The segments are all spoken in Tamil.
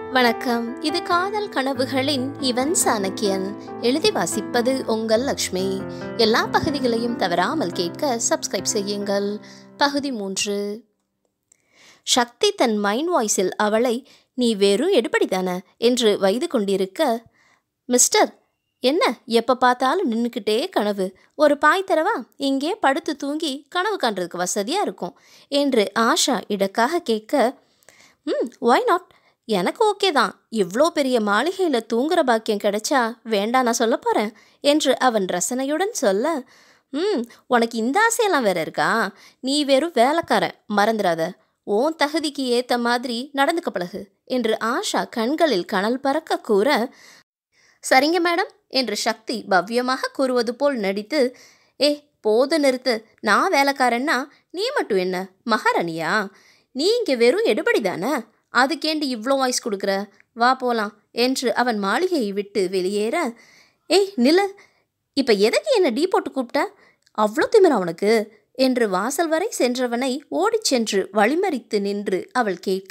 வணக்கம் இது காதல் கனவுகளின் இவன் சாணக்கியன் எழுதி வாசிப்பது உங்கள் லக்ஷ்மி எல்லா பகுதிகளையும் தவறாமல் கேட்க சப்ஸ்கிரைப் செய்யுங்கள் பகுதி மூன்று சக்தி தன் மைண்ட் வாய்ஸில் அவளை நீ வெறும் எடுபடிதானே என்று வைது கொண்டிருக்க மிஸ்டர் என்ன எப்போ பார்த்தாலும் நின்றுக்கிட்டே கனவு ஒரு பாய் தரவா இங்கே படுத்து தூங்கி கனவு காண்றதுக்கு வசதியாக இருக்கும் என்று ஆஷா இடக்காக கேட்க ம் ஒய் நாட் எனக்கு ஓகே தான் இவ்வளோ பெரிய மாளிகையில் தூங்குற பாக்கியம் கிடைச்சா வேண்டாம் நான் சொல்ல போகிறேன் என்று அவன் ரசனையுடன் சொல்ல ம் உனக்கு இந்த ஆசையெல்லாம் வேற இருக்கா நீ வெறும் வேலைக்காரன் மறந்துடாத ஓன் தகுதிக்கு ஏற்ற மாதிரி நடந்துக்க பழகு என்று ஆஷா கண்களில் கனல் பறக்க கூற சரிங்க மேடம் என்று சக்தி பவ்யமாக கூறுவது போல் நடித்து ஏ போது நிறுத்து நான் வேலைக்காரன்னா நீ மட்டும் என்ன மகாராணியா நீ இங்கே வெறும் எடுபடி தானே அதுக்கேண்டி இவ்வளோ வாய்ஸ் கொடுக்குற வா போலாம் என்று அவன் மாளிகையை விட்டு வெளியேற ஏய் நில இப்போ எதுக்கு என்ன டீ போட்டு கூப்பிட்ட அவ்வளோ திமிரா அவனுக்கு என்று வாசல் வரை சென்றவனை ஓடிச் சென்று வழிமறித்து நின்று அவள் கேட்க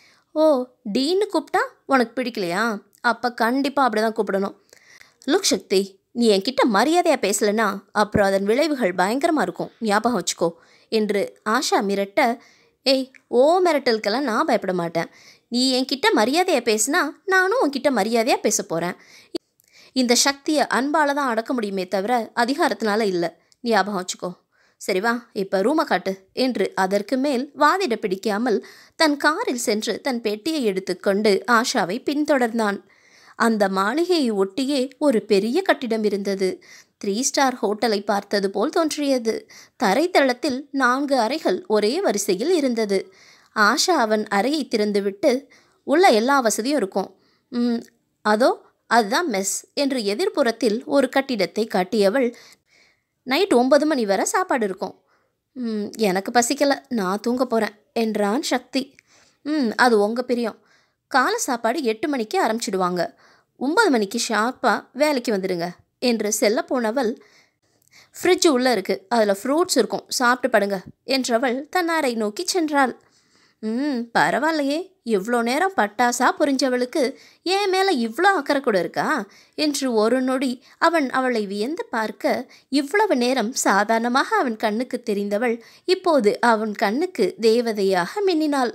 ஓ டீன்னு கூப்பிட்டா உனக்கு பிடிக்கலையா அப்போ கண்டிப்பாக அப்படி தான் கூப்பிடணும் லுக் சக்தி நீ என்கிட்ட மரியாதையாக பேசலைன்னா அப்புறம் அதன் விளைவுகள் பயங்கரமாக இருக்கும் ஞாபகம் வச்சுக்கோ என்று ஆஷா மிரட்ட ஏய் ஓ மிரட்டலுக்கெல்லாம் நான் பயப்பட மாட்டேன் நீ என்கிட்ட மரியாதையாக பேசினா நானும் உன்கிட்ட மரியாதையாக பேச போகிறேன் இந்த சக்தியை அன்பால் தான் அடக்க முடியுமே தவிர அதிகாரத்தினால இல்லை ஞாபகம் வச்சுக்கோ சரி வா இப்போ ரூமை காட்டு என்று அதற்கு மேல் வாதிட பிடிக்காமல் தன் காரில் சென்று தன் பெட்டியை எடுத்துக்கொண்டு ஆஷாவை பின்தொடர்ந்தான் அந்த மாளிகையை ஒட்டியே ஒரு பெரிய கட்டிடம் இருந்தது த்ரீ ஸ்டார் ஹோட்டலை பார்த்தது போல் தோன்றியது தரைத்தளத்தில் நான்கு அறைகள் ஒரே வரிசையில் இருந்தது ஆஷா அவன் அறையை திறந்துவிட்டு உள்ள எல்லா வசதியும் இருக்கும் "ம், அதோ அதுதான் மெஸ் என்று எதிர்ப்புறத்தில் ஒரு கட்டிடத்தை காட்டியவள் நைட் ஒன்பது மணி வரை சாப்பாடு இருக்கும் "ம், எனக்கு பசிக்கல நான் தூங்க போகிறேன் என்றான் சக்தி ம் அது உங்கள் பிரியம் காலை சாப்பாடு எட்டு மணிக்கு ஆரம்பிச்சிடுவாங்க ஒன்பது மணிக்கு ஷார்ப்பாக வேலைக்கு வந்துடுங்க என்று செல்ல போனவள் ஃப்ரிட்ஜ் உள்ளே இருக்குது அதில் ஃப்ரூட்ஸ் இருக்கும் சாப்பிட்டு படுங்க என்றவள் தன் அறை நோக்கி சென்றாள் ம் பரவாயில்லையே இவ்வளோ நேரம் பட்டாசா புரிஞ்சவளுக்கு என் மேலே இவ்வளோ அக்கறை கூட இருக்கா என்று ஒரு நொடி அவன் அவளை வியந்து பார்க்க இவ்வளவு நேரம் சாதாரணமாக அவன் கண்ணுக்கு தெரிந்தவள் இப்போது அவன் கண்ணுக்கு தேவதையாக மின்னினாள்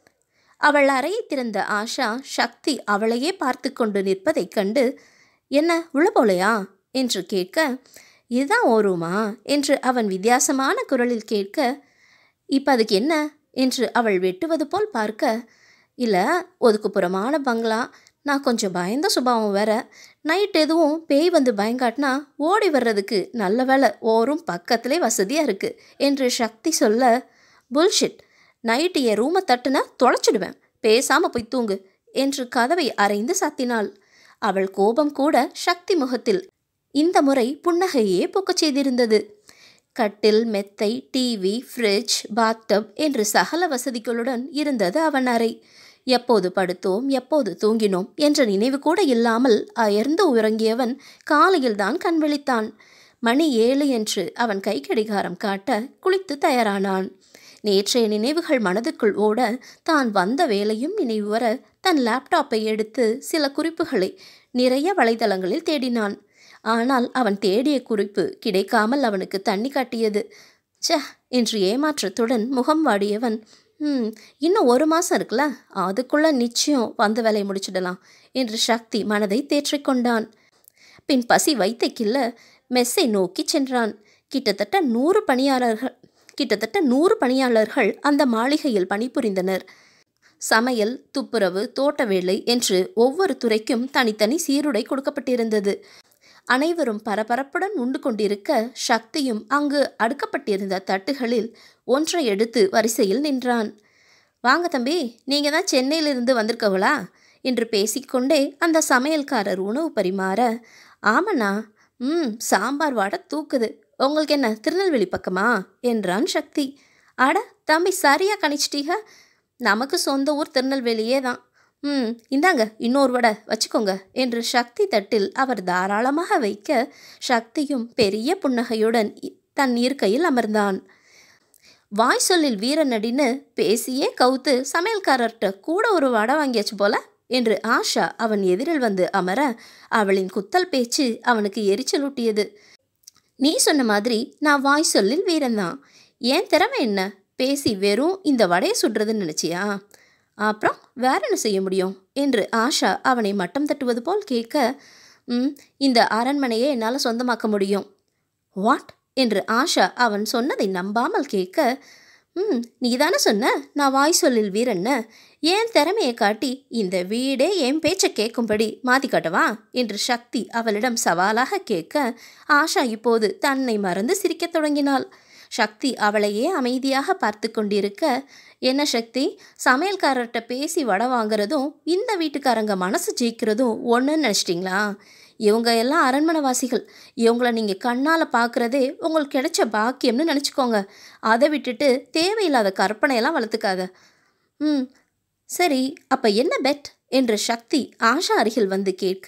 அவள் அறையை திறந்த ஆஷா சக்தி அவளையே பார்த்து கொண்டு நிற்பதைக் கண்டு என்ன உள்ள போலையா என்று கேட்க இதுதான் ஓருமா என்று அவன் வித்தியாசமான குரலில் கேட்க இப்போ அதுக்கு என்ன என்று அவள் வெட்டுவது போல் பார்க்க இல்லை ஒதுக்குப்புறமான பங்களா நான் கொஞ்சம் பயந்த சுபாவம் வேற நைட் எதுவும் பேய் வந்து பயங்காட்டினா ஓடி வர்றதுக்கு நல்ல வேலை ஓரும் பக்கத்திலே வசதியாக இருக்குது என்று சக்தி சொல்ல புல்ஷிட் நைட்டு என் ரூமை தட்டுனா தொலைச்சிடுவேன் பேசாமல் போய் தூங்கு என்று கதவை அரைந்து சாத்தினாள் அவள் கோபம் கூட சக்தி முகத்தில் இந்த முறை புன்னகையே பொக்கச் செய்திருந்தது கட்டில் மெத்தை டிவி ஃப்ரிட்ஜ் பாத்டப் என்று சகல வசதிகளுடன் இருந்தது அவன் அறை எப்போது படுத்தோம் எப்போது தூங்கினோம் என்ற நினைவு கூட இல்லாமல் அயர்ந்து உறங்கியவன் காலையில்தான் கண் விழித்தான் மணி ஏழு என்று அவன் கை கடிகாரம் காட்ட குளித்து தயாரானான் நேற்றைய நினைவுகள் மனதுக்குள் ஓட தான் வந்த வேலையும் நினைவு வர தன் லேப்டாப்பை எடுத்து சில குறிப்புகளை நிறைய வலைதளங்களில் தேடினான் ஆனால் அவன் தேடிய குறிப்பு கிடைக்காமல் அவனுக்கு தண்ணி காட்டியது ச்சே என்று ஏமாற்றத்துடன் முகம் வாடியவன் ம் இன்னும் ஒரு மாதம் இருக்குல்ல அதுக்குள்ள நிச்சயம் வந்த வேலையை முடிச்சிடலாம் என்று சக்தி மனதை தேற்றிக்கொண்டான் பின் பசி வைத்தைக்கில்ல மெஸ்ஸை நோக்கி சென்றான் கிட்டத்தட்ட நூறு பணியாளர்கள் கிட்டத்தட்ட நூறு பணியாளர்கள் அந்த மாளிகையில் பணிபுரிந்தனர் சமையல் துப்புரவு தோட்ட வேலை என்று ஒவ்வொரு துறைக்கும் தனித்தனி சீருடை கொடுக்கப்பட்டிருந்தது அனைவரும் பரபரப்புடன் உண்டு கொண்டிருக்க சக்தியும் அங்கு அடுக்கப்பட்டிருந்த தட்டுகளில் ஒன்றை எடுத்து வரிசையில் நின்றான் வாங்க தம்பி நீங்கள் தான் சென்னையிலிருந்து வந்திருக்கவளா என்று பேசிக்கொண்டே அந்த சமையல்காரர் உணவு பரிமாற ஆமாண்ணா ம் சாம்பார் வாடை தூக்குது உங்களுக்கு என்ன திருநெல்வேலி பக்கமா என்றான் சக்தி அட தம்பி சரியா கணிச்சிட்டீங்க நமக்கு சொந்த ஊர் திருநெல்வேலியே தான் ம் இந்தாங்க இன்னொரு வடை வச்சுக்கோங்க என்று சக்தி தட்டில் அவர் தாராளமாக வைக்க சக்தியும் பெரிய புன்னகையுடன் இ- தன் இருக்கையில் அமர்ந்தான் வாய் சொல்லில் வீரநடின்னு பேசியே கவுத்து சமையல்காரர்கிட்ட கூட ஒரு வடை வாங்கியாச்சு போல என்று ஆஷா அவன் எதிரில் வந்து அமர அவளின் குத்தல் பேச்சு அவனுக்கு எரிச்சலூட்டியது நீ சொன்ன மாதிரி நான் வாய் சொல்லில் வீரன்தான் ஏன் திறமை என்ன பேசி வெறும் இந்த வடையை சுடுறதுன்னு நினச்சியா அப்புறம் வேற என்ன செய்ய முடியும் என்று ஆஷா அவனை மட்டம் தட்டுவது போல் கேட்க ம் இந்த அரண்மனையை என்னால் சொந்தமாக்க முடியும் வாட் என்று ஆஷா அவன் சொன்னதை நம்பாமல் கேட்க ம் நீ தானே சொன்ன நான் வாய் சொல்லில் வீரன்னு ஏன் திறமையை காட்டி இந்த வீடே என் பேச்சை கேட்கும்படி மாற்றி காட்டவா என்று சக்தி அவளிடம் சவாலாக கேட்க ஆஷா இப்போது தன்னை மறந்து சிரிக்கத் தொடங்கினாள் சக்தி அவளையே அமைதியாக பார்த்து கொண்டிருக்க என்ன சக்தி சமையல்காரர்கிட்ட பேசி வடை வாங்குறதும் இந்த வீட்டுக்காரங்க மனசு ஜெயிக்கிறதும் ஒன்றுன்னு நினச்சிட்டிங்களா இவங்க எல்லாம் அரண்மனைவாசிகள் இவங்கள நீங்கள் கண்ணால் பார்க்குறதே உங்களுக்கு கிடைச்ச பாக்கியம்னு நினச்சிக்கோங்க அதை விட்டுட்டு தேவையில்லாத கற்பனையெல்லாம் வளர்த்துக்காத ம் சரி அப்போ என்ன பெட் என்று சக்தி ஆஷா அருகில் வந்து கேட்க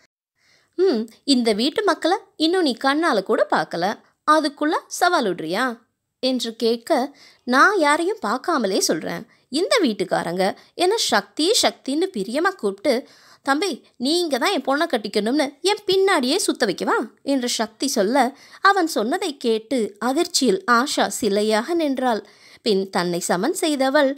ம் இந்த வீட்டு மக்களை இன்னும் நீ கண்ணால் கூட பார்க்கல அதுக்குள்ள சவால் விடுறியா என்று கேட்க நான் யாரையும் பார்க்காமலே சொல்கிறேன் இந்த வீட்டுக்காரங்க என்ன சக்தி சக்தின்னு பிரியமாக கூப்பிட்டு தம்பி நீங்க தான் என் பொண்ணை கட்டிக்கணும்னு என் பின்னாடியே சுத்த வைக்கவா என்று சக்தி சொல்ல அவன் சொன்னதை கேட்டு அதிர்ச்சியில் ஆஷா சிலையாக நின்றாள் பின் தன்னை சமன் செய்தவள்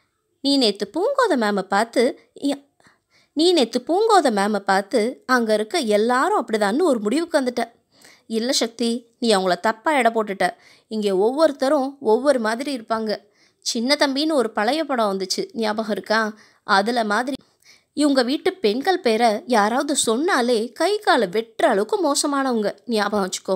நீ நேற்று பூங்கோத மேமை பார்த்து "ய- நீ நேற்று பூங்கோத மேமை பார்த்து அங்கே இருக்க எல்லாரும் அப்படிதான்னு ஒரு முடிவுக்கு வந்துட்ட இல்லை சக்தி நீ அவங்கள தப்பாக எடை போட்டுட்ட இங்கே ஒவ்வொருத்தரும் ஒவ்வொரு மாதிரி இருப்பாங்க சின்ன தம்பின்னு ஒரு பழைய படம் வந்துச்சு ஞாபகம் இருக்கா அதில் மாதிரி இவங்க வீட்டு பெண்கள் பேரை யாராவது சொன்னாலே கை காலை வெட்டுற அளவுக்கு மோசமானவங்க ஞாபகம் வச்சுக்கோ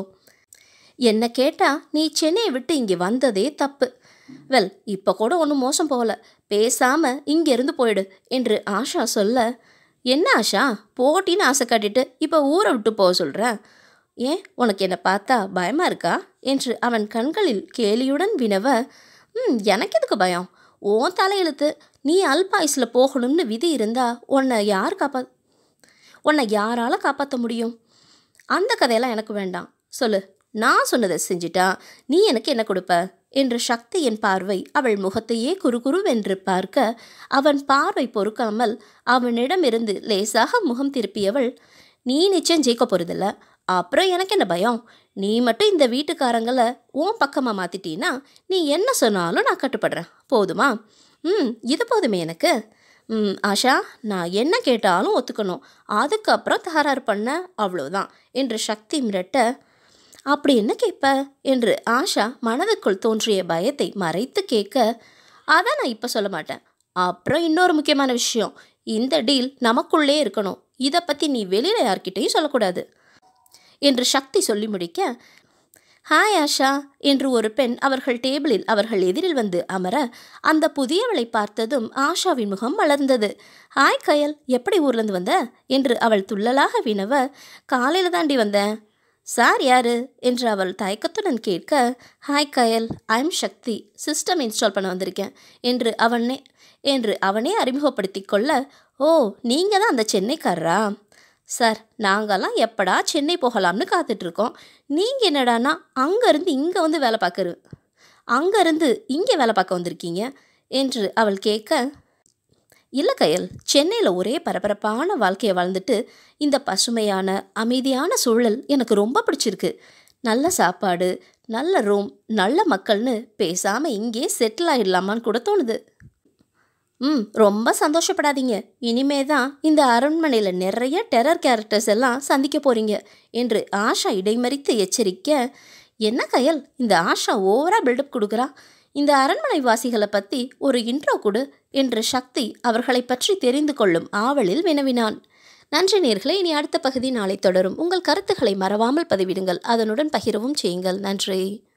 என்ன கேட்டா நீ சென்னையை விட்டு இங்கே வந்ததே தப்பு வெல் இப்போ கூட ஒன்றும் மோசம் போகல பேசாம இங்க இருந்து போயிடு என்று ஆஷா சொல்ல என்ன ஆஷா போட்டின்னு ஆசை காட்டிட்டு இப்போ ஊரை விட்டு போக சொல்ற ஏன் உனக்கு என்னை பார்த்தா பயமா இருக்கா என்று அவன் கண்களில் கேலியுடன் வினவ ம் எனக்கு எதுக்கு பயம் உன் தலையெழுத்து நீ அல்பாயுஸில் போகணும்னு விதி இருந்தா உன்னை யார் காப்பா உன்னை யாரால காப்பாற்ற முடியும் அந்த கதையெல்லாம் எனக்கு வேண்டாம் சொல்லு நான் சொன்னதை செஞ்சிட்டா நீ எனக்கு என்ன கொடுப்ப என்று சக்தியின் பார்வை அவள் முகத்தையே குறுகுருவென்று பார்க்க அவன் பார்வை பொறுக்காமல் அவனிடமிருந்து லேசாக முகம் திருப்பியவள் நீ நிச்சயம் ஜெயிக்க போறதில்ல அப்புறம் எனக்கு என்ன பயம் நீ மட்டும் இந்த வீட்டுக்காரங்களை உன் பக்கமாக மாத்திட்டீன்னா நீ என்ன சொன்னாலும் நான் கட்டுப்படுறேன் போதுமா ம் இது போதுமே எனக்கு ம் ஆஷா நான் என்ன கேட்டாலும் ஒத்துக்கணும் அதுக்கப்புறம் தகராறு பண்ண அவ்வளோதான் என்று சக்தி மிரட்ட அப்படி என்ன கேட்ப என்று ஆஷா மனதுக்குள் தோன்றிய பயத்தை மறைத்து கேட்க அதை நான் இப்போ சொல்ல மாட்டேன் அப்புறம் இன்னொரு முக்கியமான விஷயம் இந்த டீல் நமக்குள்ளே இருக்கணும் இதை பற்றி நீ வெளியில் யார்கிட்டையும் சொல்லக்கூடாது என்று சக்தி சொல்லி முடிக்க ஹாய் ஆஷா என்று ஒரு பெண் அவர்கள் டேபிளில் அவர்கள் எதிரில் வந்து அமர அந்த புதியவளை பார்த்ததும் ஆஷாவின் முகம் மலர்ந்தது ஹாய் கயல் எப்படி ஊர்லேருந்து வந்த என்று அவள் துள்ளலாக வினவ காலையில் தாண்டி வந்தேன் சார் யாரு என்று அவள் தயக்கத்துடன் கேட்க hi Kayal I am Sakthi system install பண்ண வந்திருக்கேன் என்று அவனே என்று அவனே அறிமுகப்படுத்தி கொள்ள ஓ நீங்கள் தான் அந்த சென்னைக்காரரா சார் நாங்கெல்லாம் எப்படா சென்னை போகலாம்னு காத்துட்ருக்கோம் நீங்கள் என்னடானா அங்கேருந்து இங்கே வந்து வேலை பார்க்குறது அங்கேருந்து இங்கே வேலை பார்க்க வந்திருக்கீங்க என்று அவள் கேட்க இல்லை கயல் சென்னையில் ஒரே பரபரப்பான வாழ்க்கையை வாழ்ந்துட்டு இந்த பசுமையான அமைதியான சூழல் எனக்கு ரொம்ப பிடிச்சிருக்கு நல்ல சாப்பாடு நல்ல ரூம் நல்ல மக்கள்னு பேசாமல் இங்கே செட்டில் ஆயிடலாமான்னு கூட தோணுது ம் ரொம்ப சந்தோஷப்படாதீங்க இனிமே தான் இந்த அரண்மனையில் நிறைய டெரர் கேரக்டர்ஸ் எல்லாம் சந்திக்க போறீங்க என்று ஆஷா இடைமறித்து எச்சரிக்க என்ன கயல் இந்த ஆஷா ஓவரா பில்டப் கொடுக்குறா இந்த அரண்மனை வாசிகளை பற்றி ஒரு இன்ட்ரோ கொடு என்று சக்தி அவர்களை பற்றி தெரிந்து கொள்ளும் ஆவலில் வினவினான் நன்றி நேர்களே இனி அடுத்த பகுதி நாளை தொடரும் உங்கள் கருத்துக்களை மறவாமல் பதிவிடுங்கள் அதனுடன் பகிரவும் செய்யுங்கள் நன்றி